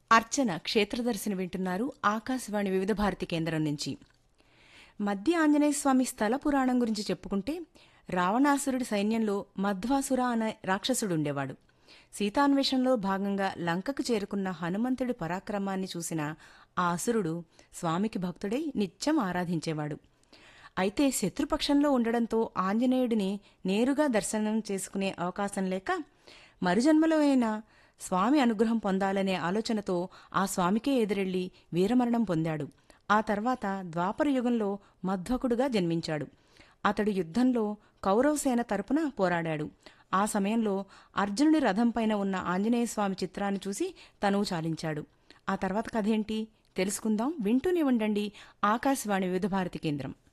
అర్చన క్షేత్రదర్శిని వింటున్నారు ఆకాశవాణి వివిధ భారతి కేంద్రం నుంచి మధ్య ఆంజనేయ స్వామి స్థల పురాణం గురించి చెప్పుకుంటే రావణాసురుడి సైన్యంలో మధ్వాసుర అనే రాక్షసుడుండేవాడు సీతాన్వేషణలో భాగంగా లంకకు చేరుకున్న హనుమంతుడి పరాక్రమాన్ని చూసిన ఆ అసురుడు స్వామికి భక్తుడై నిత్యం ఆరాధించేవాడు అయితే శత్రుపక్షంలో ఉండడంతో ఆంజనేయుడిని నేరుగా దర్శనం చేసుకునే అవకాశం లేక మరుజన్మలో అయినా స్వామి అనుగ్రహం పొందాలనే ఆలోచనతో ఆ స్వామికే ఎదురెళ్లి వీరమరణం పొందాడు ఆ తర్వాత ద్వాపర యుగంలో మధ్వకుడుగా జన్మించాడు అతడు యుద్ధంలో కౌరవసేన తరపున పోరాడాడు ఆ సమయంలో అర్జునుడి రథంపైన ఉన్న ఆంజనేయ స్వామి చిత్రాన్ని చూసి తనువు చాలించాడు ఆ తర్వాత కథేంటి తెలుసుకుందాం వింటూనే ఉండండి ఆకాశవాణి వివిధ భారతి కేంద్రం